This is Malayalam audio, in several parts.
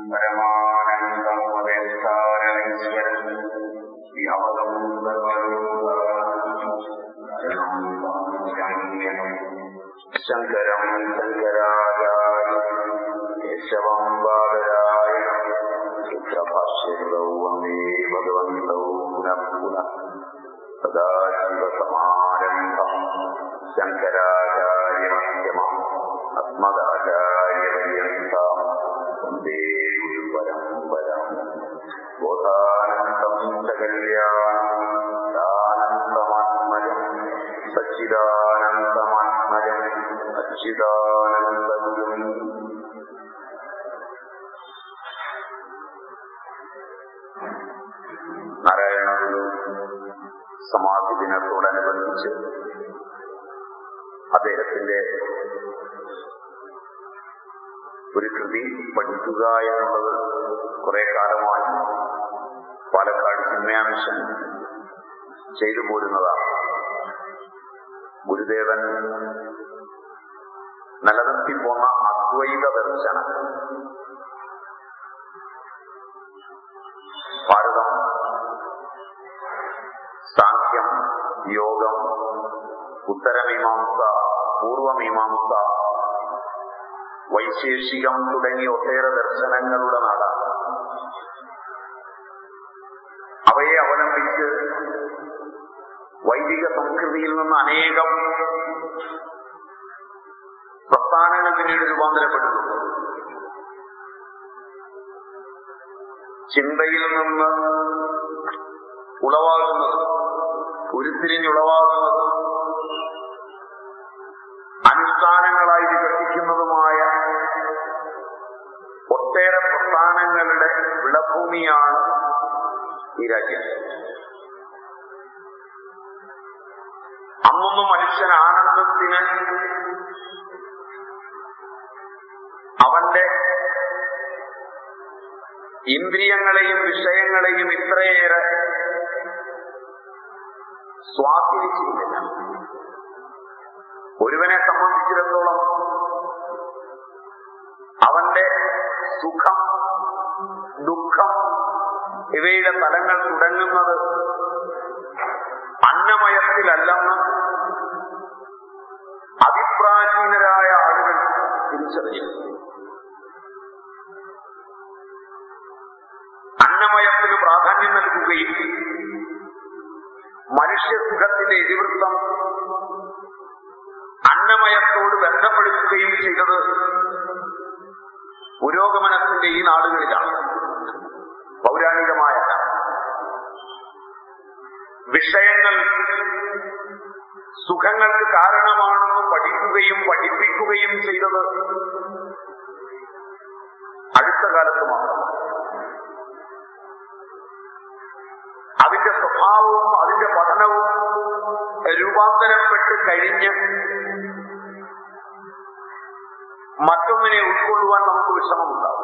പരമാനന്ദം ഉപദേഷ്ടാരമീശ്വരൻ വ്യാപകം ശങ്കരം ശങ്കരാചാര്യം കേശവം ബാലരായണം ചിത്രഭാഷ്യതൗ വന്ദേ ഭഗവന്തൗ പുനഃ പുനഃ സദാശിവസമാരംഭം ശങ്കരാചാര്യമധ്യമം അസ്മദാചാര്യപര്യന്താം വന്ദേ ഗുരുപരമ്പരം ബോധാനന്തം സകല്യാനന്ദാനന്ദമാത്മജം സച്ചിദാനന്ദമാത്മജം അച്യുതാനന്ദഗുരും നാരായണ ഗുരു സമാധി ദിനത്തോടനുബന്ധിച്ച് അദ്ദേഹത്തിന്റെ ഒരു കൃതി പഠിക്കുക എന്നുള്ളത് കുറെ കാലമായി പാലക്കാട് ചിന്മയാമിഷൻ ചെയ്തു പോരുന്നതാണ് ഗുരുദേവൻ നിലനിർത്തി പോന്ന അദ്വൈത ദർശനം ഭാരതം സാഖ്യം യോഗം ഉത്തരമീമാംസ പൂർവമീമാംസ വൈശേഷികം തുടങ്ങിയ ഒട്ടേറെ ദർശനങ്ങളുടെ നാടാണ് അവയെ അവലംബിച്ച് വൈദിക സംസ്കൃതിയിൽ നിന്ന് അനേകം പ്രസ്ഥാനങ്ങൾ പിന്നീട് രൂപാന്തരപ്പെടുന്നു ചിന്തയിൽ നിന്ന് ഉളവാകുന്നത് ഉരുത്തിരിഞ്ഞുളവാകുന്നത് അനുഷ്ഠാനങ്ങളായി വികസിക്കുന്നതുമായ ഒട്ടേറെ പ്രസ്ഥാനങ്ങളുടെ വിളഭൂമിയാണ് ഈ രാജ്യം അന്നൊന്നും മനുഷ്യൻ ആനന്ദത്തിന് അവന്റെ ഇന്ദ്രിയങ്ങളെയും വിഷയങ്ങളെയും ഇത്രയേറെ സ്വാധീനിച്ചിരുന്നില്ല ഒരുവനെ സംബന്ധിച്ചിടത്തോളം അവന്റെ സുഖം ദുഃഖം ഇവയുടെ തലങ്ങൾ തുടങ്ങുന്നത് അന്നമയത്തിലല്ലെന്ന് അതിപ്രാചീനരായ ആളുകൾ തിരിച്ചറിഞ്ഞു അന്നമയത്തിന് പ്രാധാന്യം നൽകുകയും മനുഷ്യസുഖത്തിന്റെ ഇതിവൃത്തം അന്നമയത്തോട് ബന്ധപ്പെടുത്തുകയും ചെയ്തത് പുരോഗമനത്തിന്റെ ഈ നാടുകളിലാണ് പൗരാണികമായ വിഷയങ്ങൾ സുഖങ്ങൾക്ക് കാരണമാണെന്ന് പഠിക്കുകയും പഠിപ്പിക്കുകയും ചെയ്തത് അടുത്ത കാലത്ത് മാത്രം അതിന്റെ സ്വഭാവവും അതിന്റെ പഠനവും രൂപാന്തരപ്പെട്ട് കഴിഞ്ഞ് മറ്റൊന്നിനെ ഉൾക്കൊള്ളുവാൻ നമുക്ക് വിഷമമുണ്ടാവും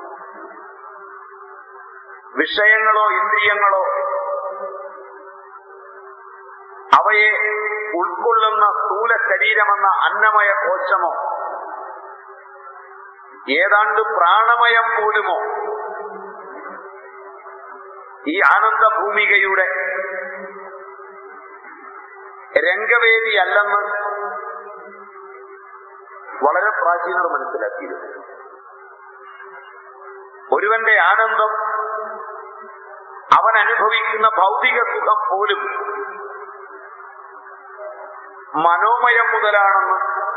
വിഷയങ്ങളോ ഇന്ദ്രിയങ്ങളോ അവയെ ഉൾക്കൊള്ളുന്ന സ്ഥൂല ശരീരമെന്ന അന്നമയ കോശമോ ഏതാണ്ട് പ്രാണമയം പോലുമോ ഈ ആനന്ദ ഭൂമികയുടെ രംഗവേദി അല്ലെന്ന് വളരെ പ്രാചീനർ മനസ്സിലാക്കിയിരുന്നു ഒരുവന്റെ ആനന്ദം അവൻ അനുഭവിക്കുന്ന ഭൗതിക സുഖം പോലും മനോമയം മുതലാണെന്ന്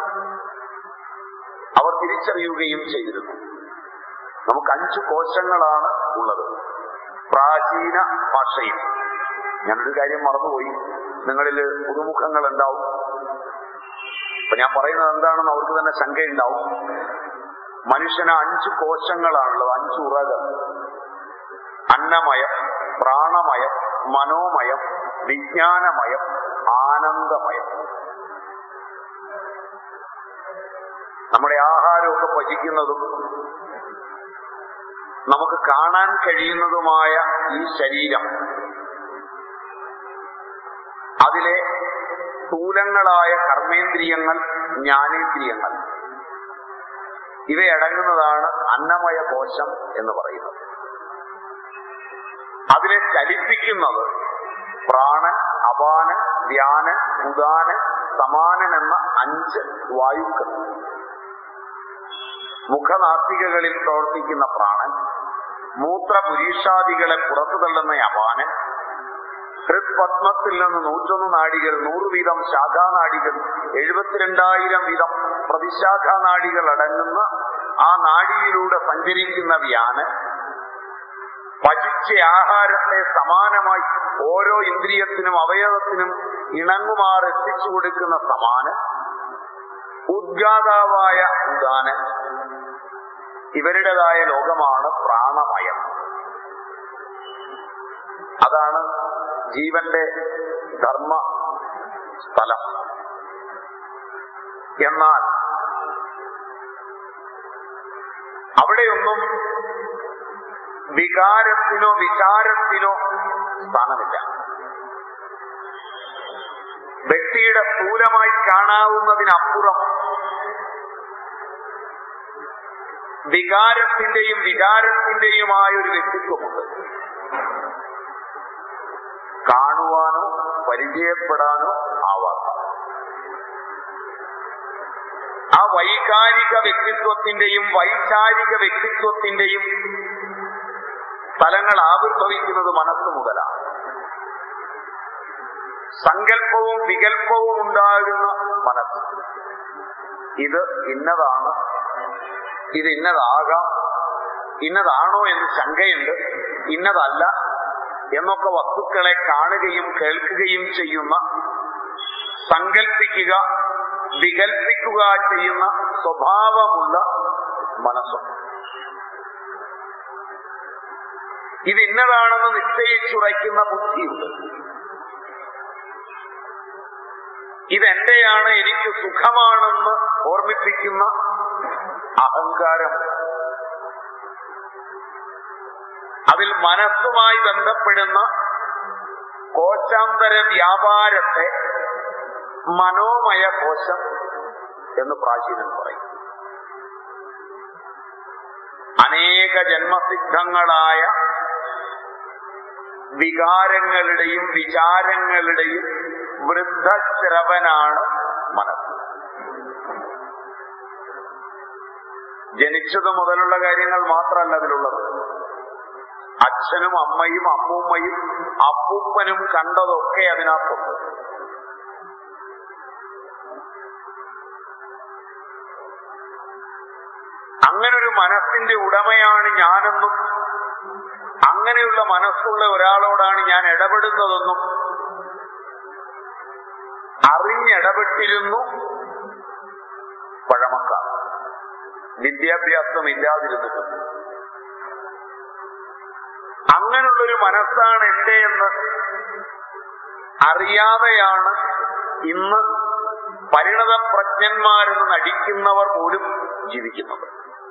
അവർ തിരിച്ചറിയുകയും ചെയ്തിരുന്നു നമുക്ക് അഞ്ചു കോശങ്ങളാണ് ഉള്ളത് പ്രാചീന ഭാഷയിൽ ഞാനൊരു കാര്യം മറന്നുപോയി നിങ്ങളിൽ പുതുമുഖങ്ങൾ ഉണ്ടാവും അപ്പൊ ഞാൻ പറയുന്നത് എന്താണെന്ന് അവർക്ക് തന്നെ ശങ്കയുണ്ടാവും മനുഷ്യന് അഞ്ച് കോശങ്ങളാണുള്ളത് അഞ്ച് ഉറകൾ അന്നമയം പ്രാണമയം മനോമയം വിജ്ഞാനമയം ആനന്ദമയം നമ്മുടെ ആഹാരമൊക്കെ പചിക്കുന്നതും നമുക്ക് കാണാൻ കഴിയുന്നതുമായ ഈ ശരീരം അതിലെ സ്ഥൂലങ്ങളായ കർമ്മേന്ദ്രിയങ്ങൾ ജ്ഞാനേന്ദ്രിയങ്ങൾ ഇവയടങ്ങുന്നതാണ് അന്നമയ കോശം എന്ന് പറയുന്നത് അതിനെ ചലിപ്പിക്കുന്നത് പ്രാണൻ അപാനൻ വ്യാനൻ ഉദാനൻ സമാനൻ എന്ന അഞ്ച് വായുക്കൾ മുഖനാസികകളിൽ പ്രവർത്തിക്കുന്ന പ്രാണൻ മൂത്രപുരീഷാദികളെ പുറത്തു തള്ളുന്ന അപാനൻ ഹൃത്പത്മത്തിൽ നിന്ന് നൂറ്റൊന്ന് നാടികൾ നൂറ് വീതം ശാഖാനാടികൾ എഴുപത്തിരണ്ടായിരം വീതം പ്രതിശാഖാനാടികൾ അടങ്ങുന്ന ആ നാടിയിലൂടെ സഞ്ചരിക്കുന്ന വ്യാനൻ പചിച്ച ആഹാരത്തെ സമാനമായി ഓരോ ഇന്ദ്രിയത്തിനും അവയവത്തിനും ഇണങ്ങുമാർ എത്തിച്ചു കൊടുക്കുന്ന സമാനൻ ഉദ്ഗാതാവായ ഉദാനൻ ഇവരുടേതായ ലോകമാണ് പ്രാണമയം അതാണ് ജീവന്റെ ധർമ്മ സ്ഥലം എന്നാൽ അവിടെയൊന്നും വികാരത്തിനോ വിചാരത്തിനോ സ്ഥാനമില്ല വ്യക്തിയുടെ സ്ഥൂലമായി കാണാവുന്നതിനപ്പുറം വികാരത്തിന്റെയും വിചാരത്തിന്റെയുമായ ഒരു വ്യക്തിത്വമുണ്ട് കാണുവാനോ പരിചയപ്പെടാനോ ആവാത്ത ആ വൈകാരിക വ്യക്തിത്വത്തിന്റെയും വൈചാരിക വ്യക്തിത്വത്തിന്റെയും സ്ഥലങ്ങൾ ആവിർഭവിക്കുന്നത് മനസ്സ് മുതലാണ് സങ്കല്പവും വികല്പവും ഉണ്ടാകുന്ന മനസ്സ് ഇത് ഇന്നതാണ് ഇത് ഇന്നതാകാം ഇന്നതാണോ എന്ന് ശങ്കയുണ്ട് ഇന്നതല്ല എന്നൊക്കെ വസ്തുക്കളെ കാണുകയും കേൾക്കുകയും ചെയ്യുന്ന സങ്കല്പിക്കുക വികൽപ്പിക്കുക ചെയ്യുന്ന സ്വഭാവമുള്ള മനസ്സും ഇത് ഇന്നതാണെന്ന് നിശ്ചയിച്ചുറയ്ക്കുന്ന ബുദ്ധിയുണ്ട് ഇതെന്റെയാണ് എനിക്ക് സുഖമാണെന്ന് ഓർമ്മിപ്പിക്കുന്ന അഹങ്കാരം അതിൽ മനസ്സുമായി ബന്ധപ്പെടുന്ന കോശാന്തര വ്യാപാരത്തെ മനോമയ കോശം എന്ന് പ്രാചീനൻ പറയും അനേക ജന്മസിദ്ധങ്ങളായ വികാരങ്ങളുടെയും വിചാരങ്ങളുടെയും വൃദ്ധശ്രവനാണ് മനസ്സ് ജനിച്ചത് മുതലുള്ള കാര്യങ്ങൾ മാത്രമല്ല അതിലുള്ളത് അച്ഛനും അമ്മയും അമ്മൂമ്മയും അപ്പൂപ്പനും കണ്ടതൊക്കെ അതിനകത്തുണ്ട് അങ്ങനൊരു മനസ്സിന്റെ ഉടമയാണ് ഞാനെന്നും അങ്ങനെയുള്ള മനസ്സുള്ള ഒരാളോടാണ് ഞാൻ ഇടപെടുന്നതെന്നും അറിഞ്ഞിടപെട്ടിരുന്നു പഴമക്കാർ വിദ്യാഭ്യാസം ഇല്ലാതിരുന്നിട്ടും അങ്ങനെയുള്ളൊരു മനസ്സാണ് എന്റെ എന്ന് അറിയാതെയാണ് ഇന്ന് പരിണത പ്രജ്ഞന്മാരെന്ന് നടിക്കുന്നവർ പോലും ജീവിക്കുന്നത്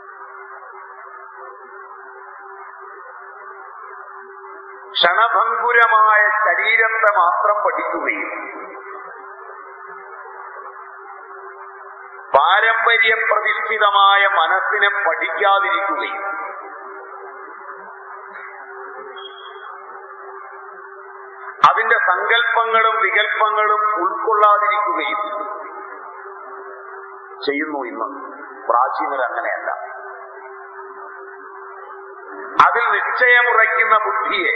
ക്ഷണഭങ്കുരമായ ശരീരത്തെ മാത്രം പഠിക്കുകയും പാരമ്പര്യ പ്രതിഷ്ഠിതമായ മനസ്സിനെ പഠിക്കാതിരിക്കുകയും അതിന്റെ സങ്കല്പങ്ങളും വികല്പങ്ങളും ഉൾക്കൊള്ളാതിരിക്കുകയും ചെയ്യുന്നു ഇന്ന് പ്രാചീനർ അങ്ങനെയല്ല അതിൽ നിശ്ചയമുറയ്ക്കുന്ന ബുദ്ധിയെ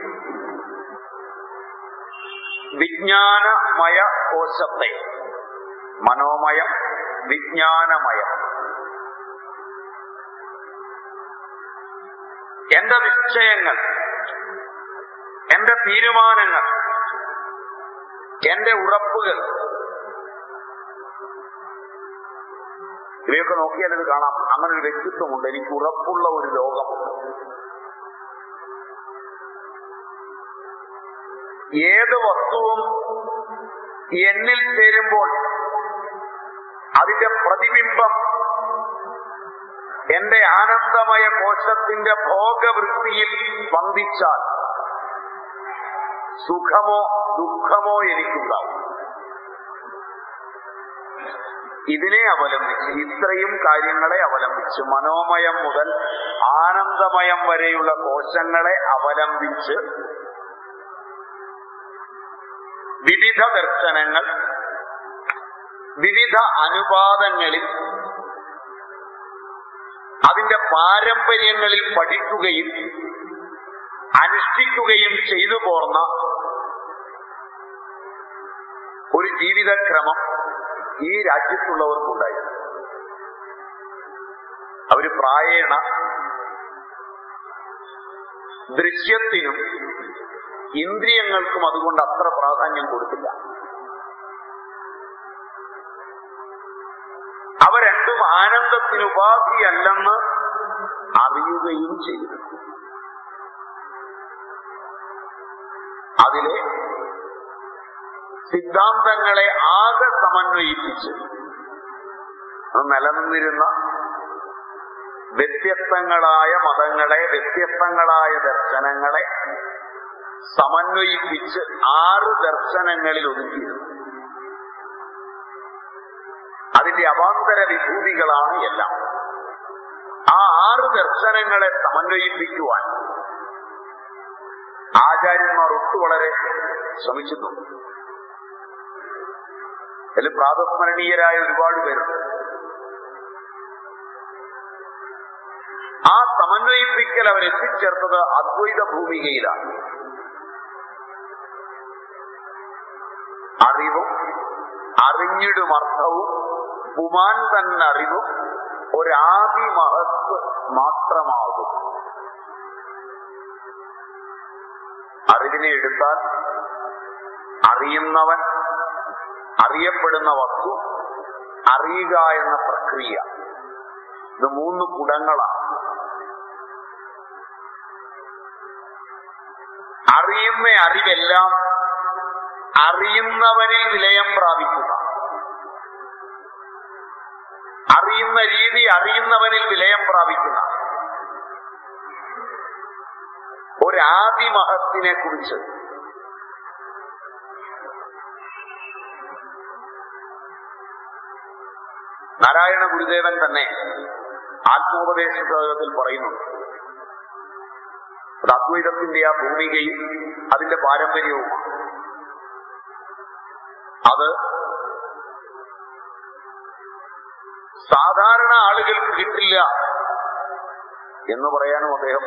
വിജ്ഞാനമയ കോശത്തെ മനോമയം വിജ്ഞാനമയം എന്റെ നിശ്ചയങ്ങൾ എന്റെ തീരുമാനങ്ങൾ എന്റെ ഉറപ്പുകൾ ഇവയൊക്കെ നോക്കിയാൽ ഇത് കാണാം അങ്ങനെ ഒരു വ്യക്തിത്വമുണ്ട് എനിക്ക് ഉറപ്പുള്ള ഒരു ലോകമുണ്ട് ഏത് വസ്തുവും എന്നിൽ ചേരുമ്പോൾ അതിന്റെ പ്രതിബിംബം എന്റെ ആനന്ദമയ കോശത്തിന്റെ ഭോഗവൃത്തിയിൽ സ്പന്ദിച്ചാൽ സുഖമോ ദുഃഖമോ എനിക്കുണ്ടാവും ഇതിനെ അവലംബിച്ച് ഇത്രയും കാര്യങ്ങളെ അവലംബിച്ച് മനോമയം മുതൽ ആനന്ദമയം വരെയുള്ള കോശങ്ങളെ അവലംബിച്ച് വിവിധ ദർശനങ്ങൾ വിവിധ അനുപാതങ്ങളിൽ അതിന്റെ പാരമ്പര്യങ്ങളിൽ പഠിക്കുകയും അനുഷ്ഠിക്കുകയും ചെയ്തു പോർന്ന ഒരു ജീവിതക്രമം ഈ രാജ്യത്തുള്ളവർക്കുണ്ടായി അവര് പ്രായേണ ദൃശ്യത്തിനും ഇന്ദ്രിയങ്ങൾക്കും അതുകൊണ്ട് അത്ര പ്രാധാന്യം കൊടുത്തില്ല അവ രണ്ടും ആനന്ദത്തിന് ഉപാധിയല്ലെന്ന് അറിയുകയും ചെയ്തു അതിലെ സിദ്ധാന്തങ്ങളെ ആകെ സമന്വയിപ്പിച്ച് അത് നിലനിന്നിരുന്ന വ്യത്യസ്തങ്ങളായ മതങ്ങളെ വ്യത്യസ്തങ്ങളായ ദർശനങ്ങളെ സമന്വയിപ്പിച്ച് ആറ് ദർശനങ്ങളിൽ ഒതുക്കിയിരുന്നു അതിന്റെ അവാന്തര വിഭൂതികളാണ് എല്ലാം ആ ആറ് ദർശനങ്ങളെ സമന്വയിപ്പിക്കുവാൻ ആചാര്യന്മാർ ഒട്ടു വളരെ ശ്രമിച്ചിട്ടുണ്ട് അതിൽ പ്രാതസ്മരണീയരായ ഒരുപാട് പേരുണ്ട് ആ സമന്വയിപ്പിക്കൽ അവരെത്തിച്ചേർത്തത് അദ്വൈത ഭൂമികയിലാണ് അറിവും അറിഞ്ഞിടും അർത്ഥവും പുമാൻ തന്നെ അറിവും ഒരാദി മഹത്വ മാത്രമാകും അറിവിനെ എടുത്താൽ അറിയുന്നവൻ അറിയപ്പെടുന്ന വസ്തു അറിയുക എന്ന പ്രക്രിയ ഇത് മൂന്ന് കുടങ്ങളാണ് അറിയുന്ന അറിവെല്ലാം അറിയുന്നവനിൽ വിലയം പ്രാപിക്കുക അറിയുന്ന രീതി അറിയുന്നവനിൽ വിലയം പ്രാപിക്കുന്ന ഒരാദിമഹത്തിനെ കുറിച്ച് നാരായണ ഗുരുദേവൻ തന്നെ ആത്മോപദേശ പുസ്തകത്തിൽ പറയുന്നുണ്ട് അത് അദ്വൈതത്തിന്റെ ആ ഭൂമികയും അതിന്റെ പാരമ്പര്യവുമാണ് അത് സാധാരണ ആളുകൾക്ക് കിട്ടില്ല എന്ന് പറയാനും അദ്ദേഹം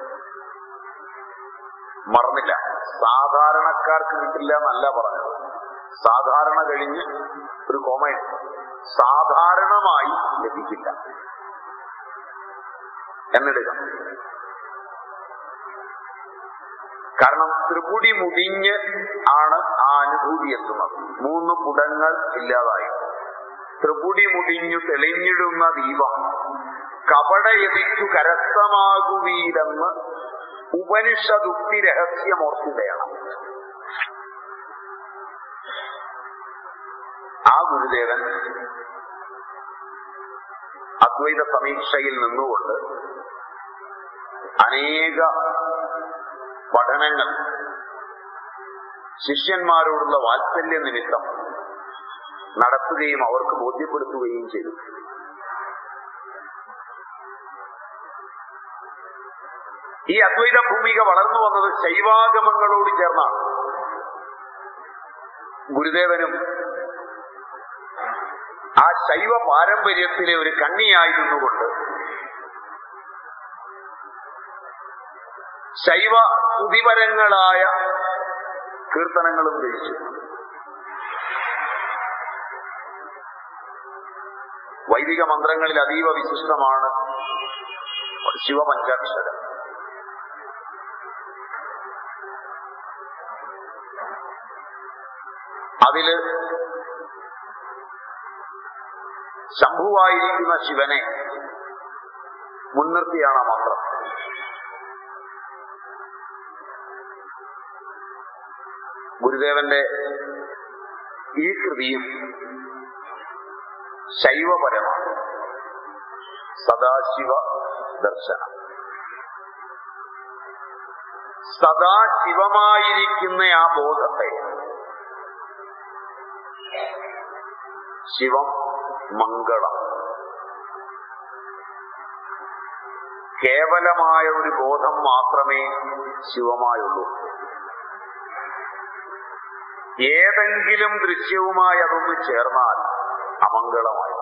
മറന്നില്ല സാധാരണക്കാർക്ക് കിട്ടില്ല എന്നല്ല പറഞ്ഞത് സാധാരണ കഴിഞ്ഞ് ഒരു കോമയുണ്ട് സാധാരണമായി ലഭിക്കില്ല എന്നിടുക കാരണം ത്രിപുടി മുടിഞ്ഞ് ആണ് ആ അനുഭൂതി എത്തുന്നത് മൂന്ന് കുടങ്ങൾ ഇല്ലാതായി ത്രിപുടി മുടിഞ്ഞു തെളിഞ്ഞിടുന്ന ദീപം കപടയതിക്കു കരസ്ഥമാകുവീരെന്ന് ഉപനിഷദുക്തി രഹസ്യമോർത്തിടയണം ആ ഗുരുദേവൻ അദ്വൈത സമീക്ഷയിൽ നിന്നുകൊണ്ട് അനേക പഠനങ്ങൾ ശിഷ്യന്മാരോടുള്ള വാത്സല്യ നിമിത്തം നടത്തുകയും അവർക്ക് ബോധ്യപ്പെടുത്തുകയും ചെയ്തു ഈ അദ്വൈത ഭൂമിക വളർന്നു വന്നത് ശൈവാഗമങ്ങളോട് ചേർന്നാണ് ഗുരുദേവനും ആ ശൈവ പാരമ്പര്യത്തിലെ ഒരു കണ്ണിയായി നിന്നുകൊണ്ട് ശൈവ സ്തുതിപരങ്ങളായ കീർത്തനങ്ങളും രചിച്ചു വൈദിക മന്ത്രങ്ങളിൽ അതീവ വിശിഷ്ടമാണ് ശിവപഞ്ചാക്ഷരം അതില് ശംഭുവായിരിക്കുന്ന ശിവനെ മുൻനിർത്തിയാണ് ആ മന്ത്രം ഗുരുദേവന്റെ ഈ കൃതിയും ശൈവപരമാണ് സദാശിവ ദർശനം സദാശിവമായിരിക്കുന്ന ആ ബോധത്തെ ശിവം മംഗളം കേവലമായ ഒരു ബോധം മാത്രമേ ശിവമായുള്ളൂ ഏതെങ്കിലും ദൃശ്യവുമായി അതൊന്ന് ചേർന്നാൽ അമംഗളമായി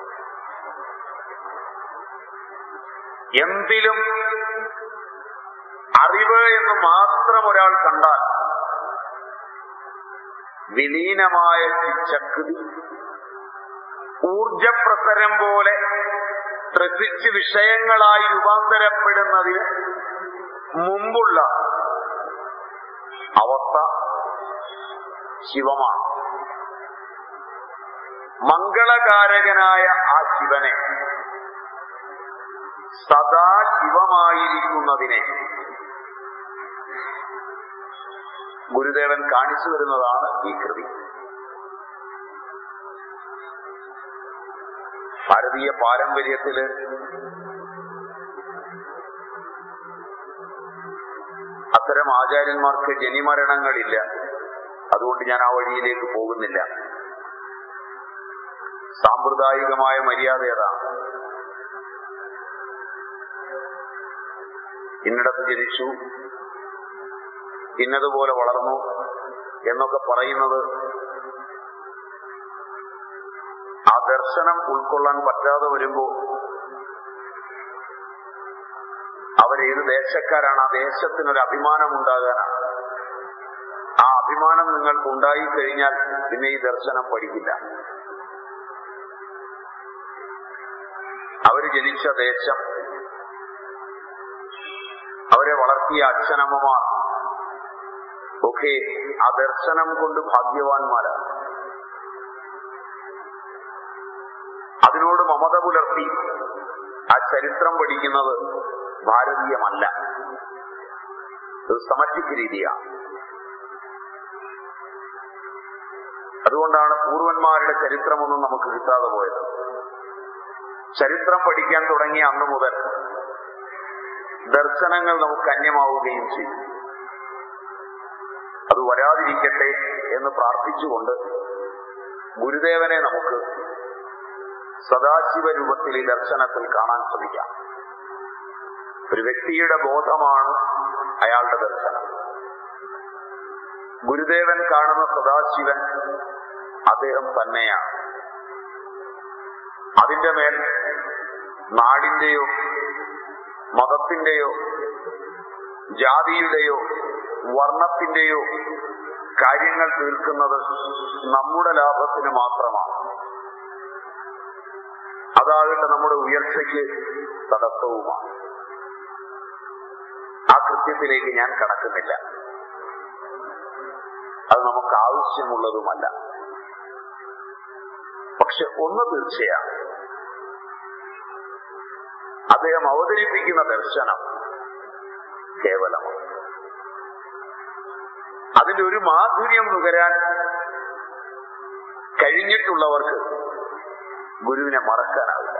എന്തിലും അറിവ് എന്ന് മാത്രം ഒരാൾ കണ്ടാൽ വിലീനമായ ചിച്ചക്കൃതി ഊർജപ്രസരം പോലെ ത്രസിച്ച് വിഷയങ്ങളായി രൂപാന്തരപ്പെടുന്നതിന് മുമ്പുള്ള അവസ്ഥ ശിവമാണ് മംഗളകാരകനായ ആ ശിവനെ സദാ ശിവമായിരിക്കുന്നതിനെ ഗുരുദേവൻ കാണിച്ചു വരുന്നതാണ് ഈ കൃതി ഭാരതീയ പാരമ്പര്യത്തില് അത്തരം ആചാര്യന്മാർക്ക് ജനിമരണങ്ങളില്ല അതുകൊണ്ട് ഞാൻ ആ വഴിയിലേക്ക് പോകുന്നില്ല സാമ്പ്രദായികമായ മര്യാദ ഏതാണ് ഇന്നിടത്ത് ജനിച്ചു ഇന്നതുപോലെ വളർന്നു എന്നൊക്കെ പറയുന്നത് ആ ദർശനം ഉൾക്കൊള്ളാൻ പറ്റാതെ വരുമ്പോ അവരേത് ദേശക്കാരാണ് ആ ദേശത്തിനൊരു അഭിമാനം ഉണ്ടാകാനാണ് ആ അഭിമാനം നിങ്ങൾക്ക് ഉണ്ടായി കഴിഞ്ഞാൽ പിന്നെ ഈ ദർശനം പഠിക്കില്ല അവര് ജനിച്ച ദേശം അവരെ വളർത്തിയ അച്ഛനമ്മമാർ ഒക്കെ ആ ദർശനം കൊണ്ട് ഭാഗ്യവാന്മാരാണ് അതിനോട് മമത പുലർത്തി ആ ചരിത്രം പഠിക്കുന്നത് ഭാരതീയമല്ല ഒരു സമറ്റിക് രീതിയാണ് അതുകൊണ്ടാണ് പൂർവന്മാരുടെ ചരിത്രമൊന്നും നമുക്ക് കിട്ടാതെ പോയത് ചരിത്രം പഠിക്കാൻ തുടങ്ങിയ അന്നു മുതൽ ദർശനങ്ങൾ നമുക്ക് അന്യമാവുകയും ചെയ്യും അത് വരാതിരിക്കട്ടെ എന്ന് പ്രാർത്ഥിച്ചുകൊണ്ട് ഗുരുദേവനെ നമുക്ക് സദാശിവ രൂപത്തിൽ ഈ ദർശനത്തിൽ കാണാൻ ശ്രമിക്കാം ഒരു വ്യക്തിയുടെ ബോധമാണ് അയാളുടെ ദർശനം ഗുരുദേവൻ കാണുന്ന സദാശിവൻ അദ്ദേഹം തന്നെയാണ് അതിന്റെ മേൽ നാടിന്റെയോ മതത്തിന്റെയോ ജാതിയുടെയോ വർണ്ണത്തിന്റെയോ കാര്യങ്ങൾ തീർക്കുന്നത് നമ്മുടെ ലാഭത്തിന് മാത്രമാണ് അതാകട്ടെ നമ്മുടെ ഉയർച്ചയ്ക്ക് തടസ്സവുമാണ് ആ കൃത്യത്തിലേക്ക് ഞാൻ കടക്കുന്നില്ല അത് നമുക്ക് ആവശ്യമുള്ളതുമല്ല പക്ഷെ ഒന്ന് തീർച്ചയാണ് അദ്ദേഹം അവതരിപ്പിക്കുന്ന ദർശനം കേവലമാണ് അതിന്റെ ഒരു മാധുര്യം നുകരാൻ കഴിഞ്ഞിട്ടുള്ളവർക്ക് ഗുരുവിനെ മറക്കാനാവില്ല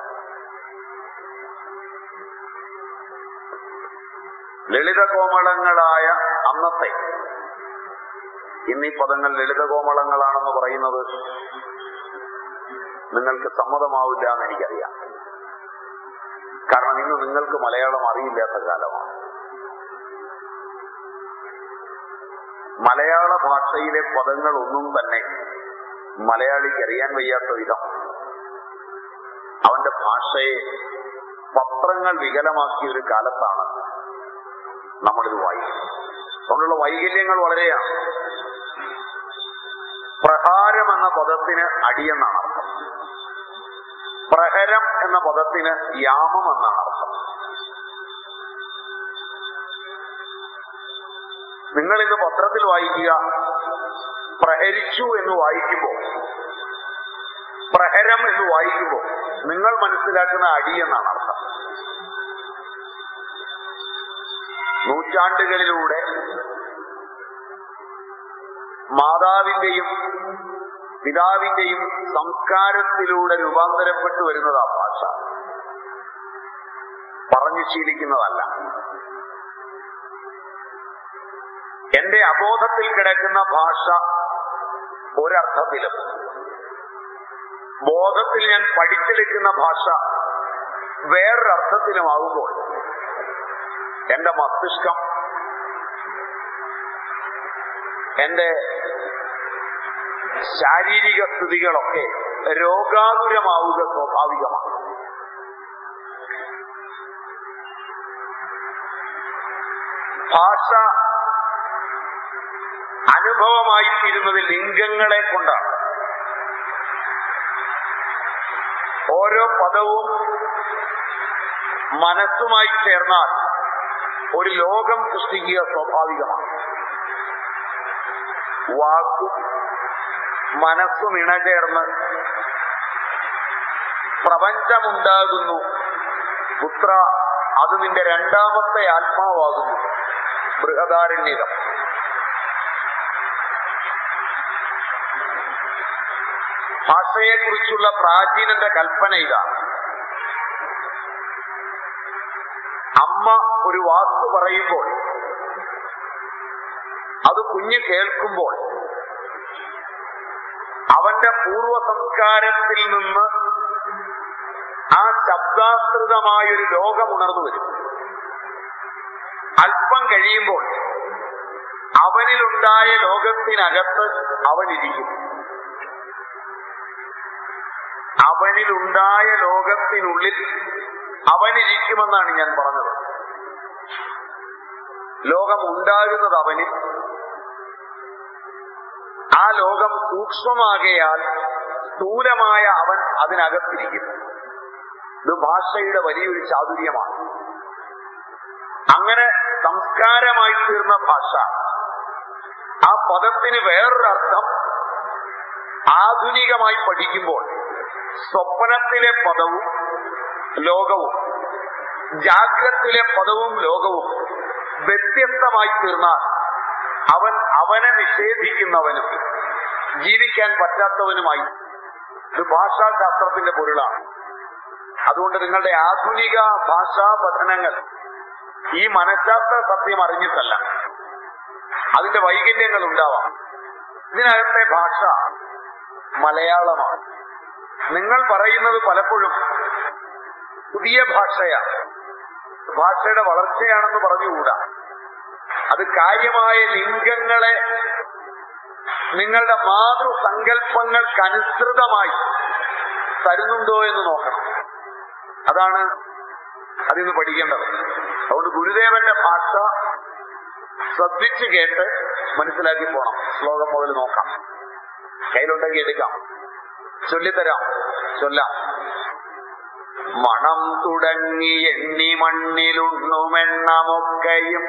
ലളിത കോമളങ്ങളായ അന്നത്തെ ഇന്നീ പദങ്ങൾ ലളിത കോമളങ്ങളാണെന്ന് പറയുന്നത് നിങ്ങൾക്ക് സമ്മതമാവില്ല എന്ന് എനിക്കറിയാം കാരണം ഇന്ന് നിങ്ങൾക്ക് മലയാളം അറിയില്ലാത്ത കാലമാണ് മലയാള ഭാഷയിലെ പദങ്ങളൊന്നും തന്നെ മലയാളിക്ക് അറിയാൻ വയ്യാത്ത വിധം അവന്റെ ഭാഷയെ പത്രങ്ങൾ വികലമാക്കിയ ഒരു കാലത്താണ് നമ്മളിത് വായിക്കുന്നത് അതുകൊണ്ടുള്ള വൈകല്യങ്ങൾ വളരെയാണ് പ്രഹാരം എന്ന പദത്തിന് അടിയെന്നാണ് അർത്ഥം പ്രഹരം എന്ന പദത്തിന് യാമം എന്നാണ് അർത്ഥം നിങ്ങൾ ഇന്ന് പത്രത്തിൽ വായിക്കുക പ്രഹരിച്ചു എന്ന് വായിക്കുമ്പോൾ പ്രഹരം എന്ന് വായിക്കുമ്പോൾ നിങ്ങൾ മനസ്സിലാക്കുന്ന അടി എന്നാണ് അർത്ഥം നൂറ്റാണ്ടുകളിലൂടെ മാതാവിന്റെയും പിതാവിന്റെയും സംസ്കാരത്തിലൂടെ രൂപാന്തരപ്പെട്ടു വരുന്നതാ ഭാഷ പറഞ്ഞു ശീലിക്കുന്നതല്ല എന്റെ അബോധത്തിൽ കിടക്കുന്ന ഭാഷ ഒരർത്ഥത്തിലും ബോധത്തിൽ ഞാൻ പഠിച്ചെടുക്കുന്ന ഭാഷ വേറൊരർത്ഥത്തിലുമാകുമ്പോൾ എന്റെ മസ്തിഷ്കം എന്റെ ശാരീരിക സ്ഥിതികളൊക്കെ രോഗാതുരമാവുക സ്വാഭാവികമാണ് ഭാഷ അനുഭവമായി തീരുന്നത് ലിംഗങ്ങളെ കൊണ്ടാണ് ഓരോ പദവും മനസ്സുമായി ചേർന്നാൽ ഒരു ലോകം സൃഷ്ടിക്കുക സ്വാഭാവികമാണ് വാക്കും മനസ്സും ഇണചേർന്ന് പ്രപഞ്ചമുണ്ടാകുന്നു പുത്ര അത് നിന്റെ രണ്ടാമത്തെ ആത്മാവാകുന്നു ബൃഹദാരണ്യകം ഭാഷയെക്കുറിച്ചുള്ള പ്രാചീനന്റെ കൽപ്പന ഇതാണ് അമ്മ ഒരു വാക്ക് പറയുമ്പോൾ അത് കുഞ്ഞ് കേൾക്കുമ്പോൾ അവന്റെ പൂർവ സംസ്കാരത്തിൽ നിന്ന് ആ ശബ്ദാശ്രിതമായൊരു ലോകം ഉണർന്നു വരും അല്പം കഴിയുമ്പോൾ അവനിലുണ്ടായ ലോകത്തിനകത്ത് അവനിരിക്കും അവനിലുണ്ടായ ലോകത്തിനുള്ളിൽ അവനിരിക്കുമെന്നാണ് ഞാൻ പറഞ്ഞത് ലോകം ഉണ്ടാകുന്നത് അവനിൽ ആ ലോകം സൂക്ഷ്മമാകയാൽ സ്ഥൂലമായ അവൻ അതിനകത്തിരിക്കും ഇത് ഭാഷയുടെ വലിയൊരു ചാതുര്യമാണ് അങ്ങനെ സംസ്കാരമായി തീർന്ന ഭാഷ ആ പദത്തിന് വേറൊരർത്ഥം ആധുനികമായി പഠിക്കുമ്പോൾ സ്വപ്നത്തിലെ പദവും ലോകവും ജാഗ്രത്തിലെ പദവും ലോകവും വ്യത്യസ്തമായി തീർന്നാൽ അവൻ അവനെ നിഷേധിക്കുന്നവനും ജീവിക്കാൻ പറ്റാത്തവനുമായി ഇത് ഭാഷാശാസ്ത്രത്തിന്റെ പൊരുളാണ് അതുകൊണ്ട് നിങ്ങളുടെ ആധുനിക ഭാഷാ പഠനങ്ങൾ ഈ മനഃശാസ്ത്ര സത്യം അറിഞ്ഞിട്ടല്ല അതിന്റെ വൈകല്യങ്ങൾ ഉണ്ടാവാം ഇതിനകത്തെ ഭാഷ മലയാളമാണ് നിങ്ങൾ പറയുന്നത് പലപ്പോഴും പുതിയ ഭാഷയാണ് ഭാഷയുടെ വളർച്ചയാണെന്ന് പറഞ്ഞുകൂടാ അത് കാര്യമായ ലിംഗങ്ങളെ നിങ്ങളുടെ മാതൃസങ്കല്പങ്ങൾക്കനുസൃതമായി തരുന്നുണ്ടോ എന്ന് നോക്കണം അതാണ് അതിന്ന് പഠിക്കേണ്ടത് അതുകൊണ്ട് ഗുരുദേവന്റെ ഭാഷ ശ്രദ്ധിച്ചു കേട്ട് മനസ്സിലാക്കി പോണം ശ്ലോകം മുതൽ നോക്കാം കയ്യിലുണ്ടെങ്കിൽ എടുക്കാം ചൊല്ലിത്തരാം ചൊല്ലാം മണം തുടങ്ങി എണ്ണി മണ്ണിലുണ്ണുമെണ്ണമൊക്കെയും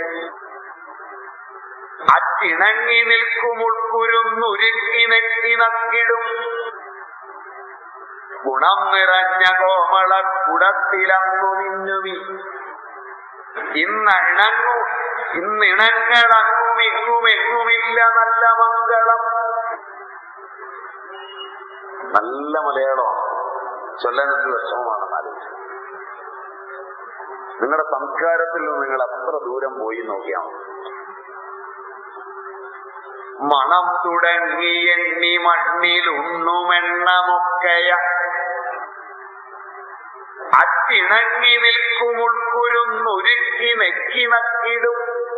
അച്ചിണങ്ങി നിൽക്കുമുൾക്കുരുന്നുരുക്കി നെക്കി നക്കിടും ഗുണം നിറഞ്ഞ കോമള കുടത്തിലങ്ങു നിന്നുമി ഇന്നണങ്ങു ഇന്നിണങ്ങളങ്ങുമിങ്ങുമെങ്ങുമില്ല നല്ല മംഗളം നല്ല മലയാളമാണ് ചൊല്ലാൻ എന്ത് വിഷമമാണെന്ന് ആലോചിച്ചു നിങ്ങളുടെ സംസ്കാരത്തിൽ നിന്ന് നിങ്ങൾ എത്ര ദൂരം പോയി നോക്കിയാൽ മതി മണം തുടങ്ങി എണ്ണി മണ്ണിലുണ്ണുമെണ്ണമൊക്കെയ അച്ചിണങ്ങി നിൽക്കുമുൾക്കുരുന്നുരുക്കി നെക്കി നക്കിടും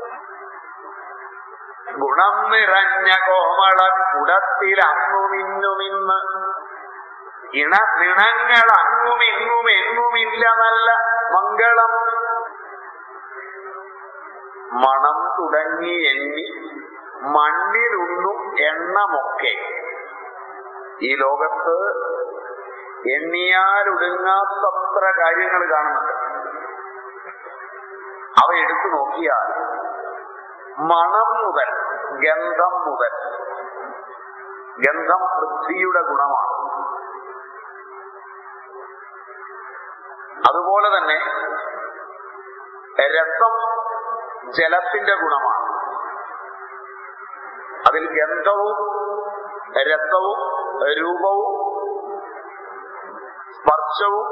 ഗുണം നിറഞ്ഞ കോമള കുടത്തിലങ്ങു മിന്നുമിന്ന് ഇണ നിണങ്ങൾ അങ്ങുമിങ്ങും എങ്ങുമില്ല നല്ല മംഗളം മണം തുടങ്ങി എണ്ണി മണ്ണിലുണ്ണും എണ്ണമൊക്കെ ഈ ലോകത്ത് എണ്ണിയാലൊടുങ്ങാത്തത്ര കാര്യങ്ങൾ കാണുന്നുണ്ട് അവ എടുത്തു നോക്കിയാൽ മണം മുതൽ ഗന്ധം മുതൽ ഗന്ധം പൃഥ്വിയുടെ ഗുണമാണ് അതുപോലെ തന്നെ രസം ജലത്തിന്റെ ഗുണമാണ് അതിൽ ഗന്ധവും രസവും രൂപവും സ്പർശവും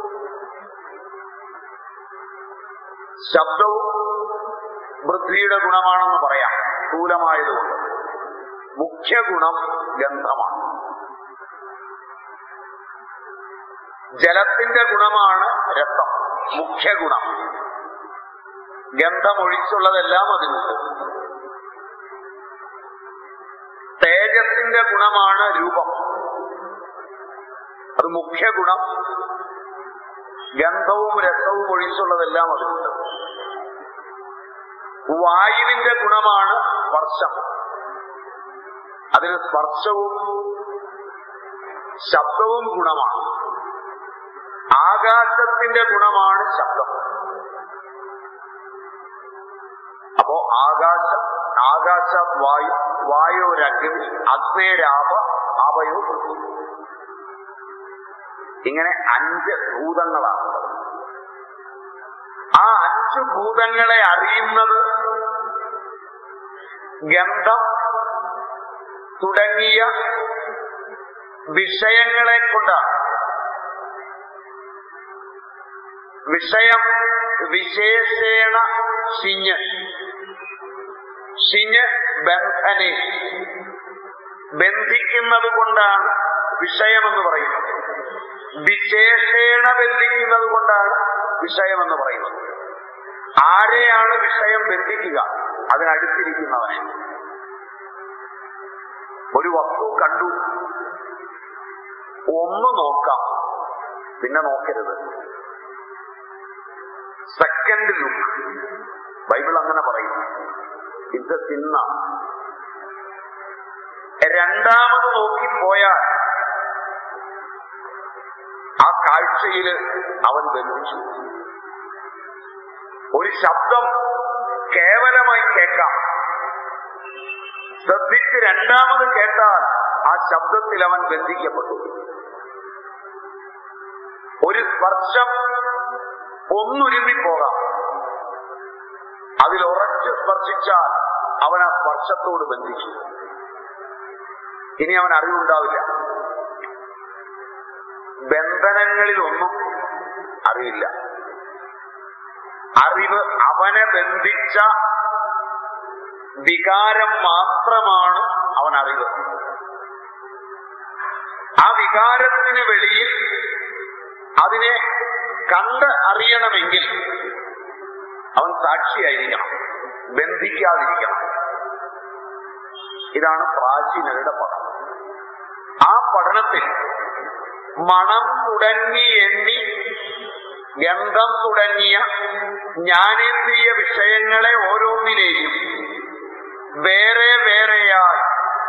ശബ്ദവും പൃഥ്വിയുടെ ഗുണമാണെന്ന് പറയാം സ്ഥൂലമായതുകൊണ്ട് മുഖ്യ ഗുണം ഗന്ധമാണ് ജലത്തിന്റെ ഗുണമാണ് രസം മുഖ്യ ഗുണം ഗന്ധമൊഴിച്ചുള്ളതെല്ലാം അതിനുണ്ട് തേജസ്സിന്റെ ഗുണമാണ് രൂപം അത് മുഖ്യ ഗുണം ഗന്ധവും രസവും ഒഴിച്ചുള്ളതെല്ലാം അതിനുണ്ട് വായുവിന്റെ ഗുണമാണ് സ്പർശം അതിന് സ്പർശവും ശബ്ദവും ഗുണമാണ് ആകാശത്തിന്റെ ഗുണമാണ് ശബ്ദം അപ്പോ ആകാശം ആകാശ വായു വായോരഗ്നി അഗ്നേരാപ ആപയോ പൃഥ്വി ഇങ്ങനെ അഞ്ച് ഭൂതങ്ങളാണ് ആ അഞ്ച് ഭൂതങ്ങളെ അറിയുന്നത് ഗന്ധം തുടങ്ങിയ വിഷയങ്ങളെ കൊണ്ടാണ് വിഷയം വിശേഷേണ ഷിഞ്ഞ് ഷിഞ്ഞ് ബന്ധനെ ബന്ധിക്കുന്നത് കൊണ്ടാണ് വിഷയമെന്ന് പറയുന്നത് വിശേഷേണ ബന്ധിക്കുന്നത് കൊണ്ടാണ് വിഷയമെന്ന് പറയുന്നത് ആരെയാണ് വിഷയം ബന്ധിക്കുക അതിനടുത്തിരിക്കുന്നവനെ ഒരു വസ്തു കണ്ടു ഒന്ന് നോക്കാം പിന്നെ നോക്കരുത് സെക്കൻഡ് ലുക്ക് ബൈബിൾ അങ്ങനെ പറയുന്നു ഇത് തിന്ന രണ്ടാമത് നോക്കിപ്പോയാൽ ആ കാഴ്ചയിൽ അവൻ ബന്ധിച്ചു ഒരു ശബ്ദം കേവലമായി കേൾക്കാം ശ്രദ്ധിച്ച് രണ്ടാമത് കേട്ടാൽ ആ ശബ്ദത്തിൽ അവൻ ബന്ധിക്കപ്പെട്ടു ഒരു സ്പർശം ഒന്നുരുമ്പി പോകാം അതിൽ ഉറച്ചു സ്പർശിച്ചാൽ അവൻ ആ സ്പർശത്തോട് ബന്ധിച്ചു ഇനി അവൻ അറിവുണ്ടാവില്ല ബന്ധനങ്ങളിലൊന്നും അറിവില്ല അറിവ് അവനെ ബന്ധിച്ച വികാരം മാത്രമാണ് അവൻ അറിവ് ആ വികാരത്തിന് വെളിയിൽ അതിനെ കണ്ട് അറിയണമെങ്കിൽ അവൻ സാക്ഷിയായിരിക്കണം ബന്ധിക്കാതിരിക്കണം ഇതാണ് പ്രാചീനരുടെ പഠനം ആ പഠനത്തിൽ മണം തുടങ്ങി എണ്ണി ഗന്ധം തുടങ്ങിയ ജ്ഞാനേന്ദ്രിയ വിഷയങ്ങളെ ഓരോന്നിനെയും വേറെ വേറെയായി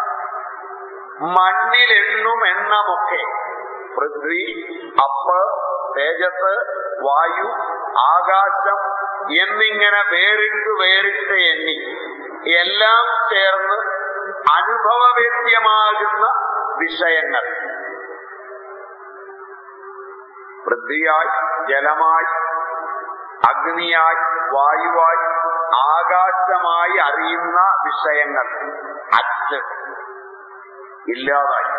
മണ്ണിലെണ്ണും എണ്ണമൊക്കെ പൃഥ്വി അപ്പ് തേജസ് വായു ആകാശം എന്നിങ്ങനെ വേറിട്ട് വേറിട്ട് എണ്ണി എല്ലാം ചേർന്ന് അനുഭവവേദ്യമാകുന്ന വിഷയങ്ങൾ പൃഥ്വിയായി ജലമായി അഗ്നിയായി വായുവായി ആകാശമായി അറിയുന്ന വിഷയങ്ങൾ അറ്റ് ഇല്ലാതായി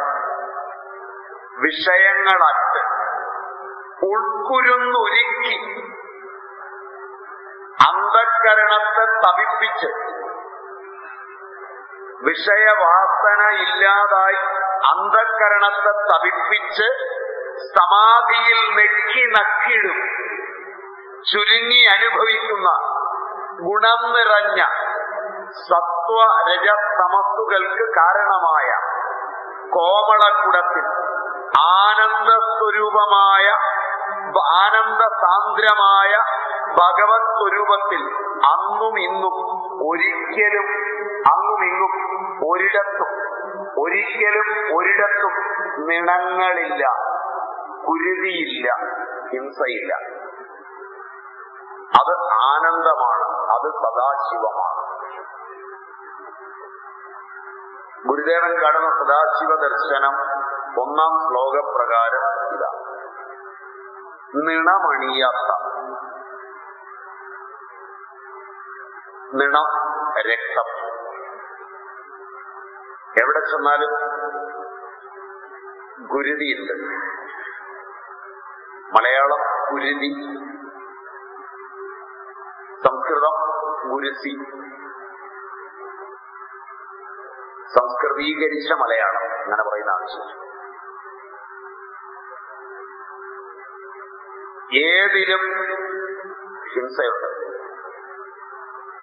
വിഷയങ്ങളറ്റ് ഉൾക്കുരുന്നൊരുക്കി അന്ധക്കരണത്തെ തവിപ്പിച്ച് വിഷയവാസന ഇല്ലാതായി അന്ധക്കരണത്തെ തവിപ്പിച്ച് സമാധിയിൽ നെക്കി നക്കിടും ചുരുങ്ങി അനുഭവിക്കുന്ന ഗുണം നിറഞ്ഞ സത്വ രജ തമസ്സുകൾക്ക് കാരണമായ കോമളക്കുടത്തിൽ ആനന്ദ സ്വരൂപമായ ആനന്ദ സാന്ദ്രമായ ഭഗവത് സ്വരൂപത്തിൽ അന്നും ഇന്നും ഒരിക്കലും അങ്ങും ഇങ്ങും ഒരിടത്തും ഒരിക്കലും ഒരിടത്തും നിണങ്ങളില്ല കുരുതിയില്ല ഹിംസയില്ല അത് ആനന്ദമാണ് അത് സദാശിവമാണ് ഗുരുദേവൻ കാണുന്ന സദാശിവ ദർശനം ഒന്നാം ശ്ലോകപ്രകാരം ഇതാ നിണമണിയാത്ത നിണം രക്തം എവിടെ ചെന്നാലും ഗുരുതിയുണ്ട് മലയാളം ഗുരുതി സംസ്കൃതം ഗുരുസി സംസ്കൃതീകരിച്ച മലയാളം അങ്ങനെ പറയുന്ന ആവശ്യം ഏതിലും ഹിംസയുണ്ട്